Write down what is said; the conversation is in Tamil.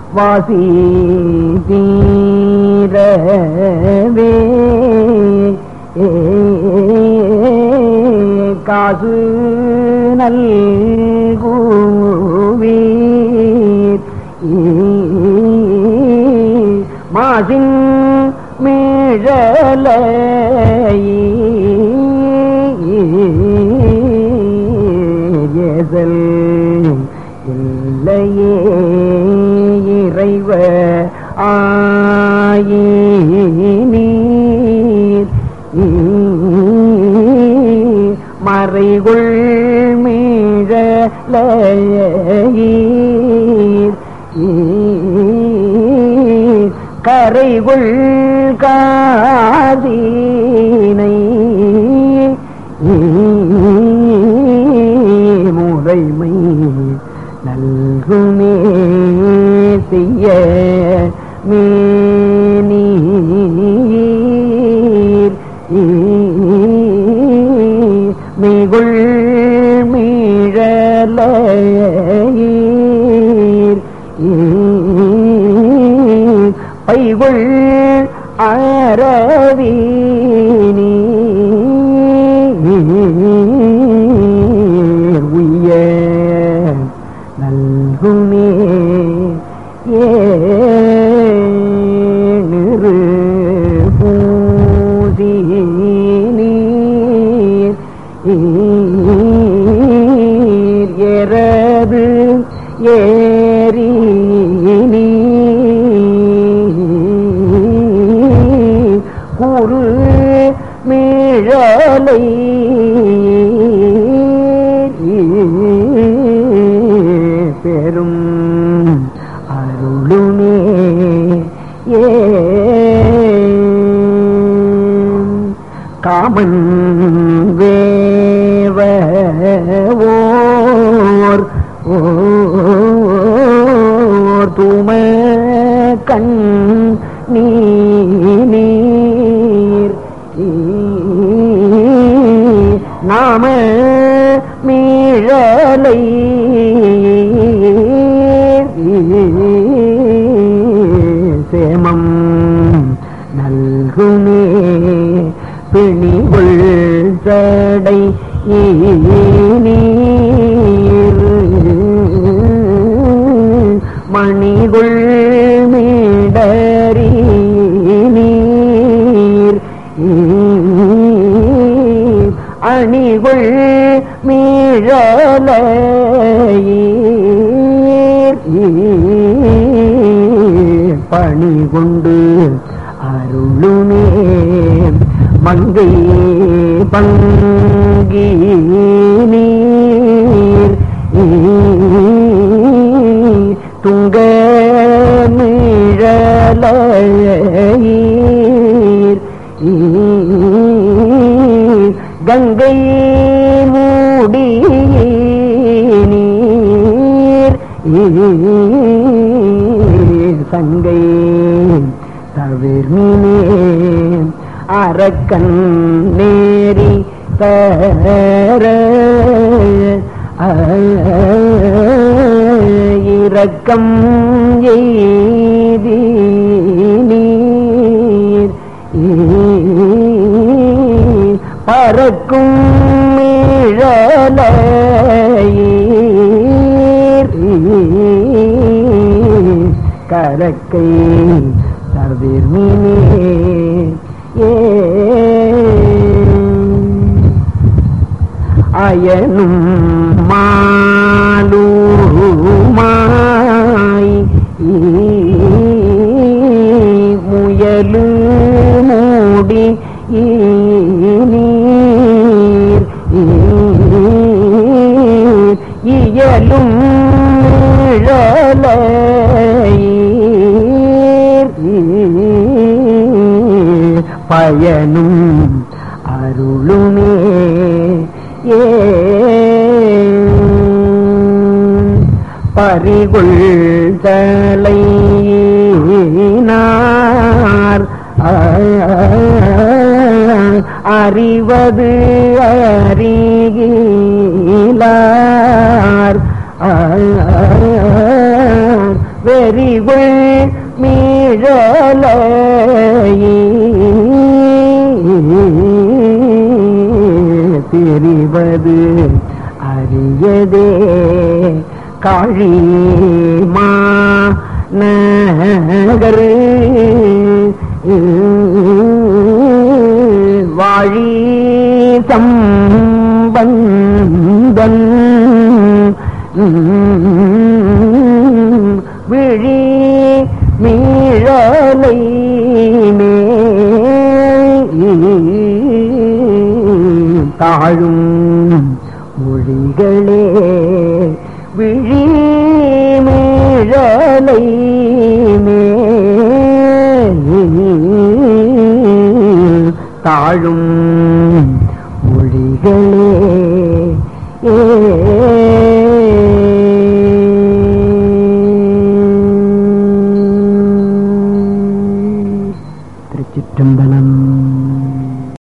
வாசி தீரவே காசு நல்குவீர் மாசின் மேழலையேசல் இல்லையே இறைவ ஆயினீர் மறைகுள் மீழலையீர் கரைகுள் காதீனை முறைமை நல்குமே செய்ய மேனீர் மிகுள் மீழலையீர் பைகுள் அரவீனி உய்ய நல்குமே ஏறு பூசி நீர் எரது ஏரி கூறு மீழலை பெரும் அருளுமே ஏ காமன் வேவோர் ஓர் தும கண் நீர் நாம மீழலை சேமம் நல்குமே பிணிவுள் சடை நீர் மணிகுள் மீடரி நீர் அணிகுள் மீழலையீர் பணி கொண்டு அருளுமே மங்கை பங்கி நீர் துங்க மிழலையீர் கங்கை மூடி நீர் சங்கை தவிர்மினே அரக்கன் நேரி தர இரக்கம் எய்தி நீர் பறக்கும் மிழலையீர் கரக்கை தவிர்மினே ஏ அயனும் மாலுமாய் முயலு மூடி நீர் இயலும் இழலையீர் பயனும் அருளுமே ஏ பறிகுள் தலையினார் அறிவது அறிகிலார் வெறி திரிவள் மீழலை திரிவது அரியதே காழிமா நகர் வாழி சம்பந்தன் விழி மீழலை மேல் தாழும் மொழிகளே விழி மீழலை மேல் தாழும் மொழிகளே திருச்சிற்றம்பலம்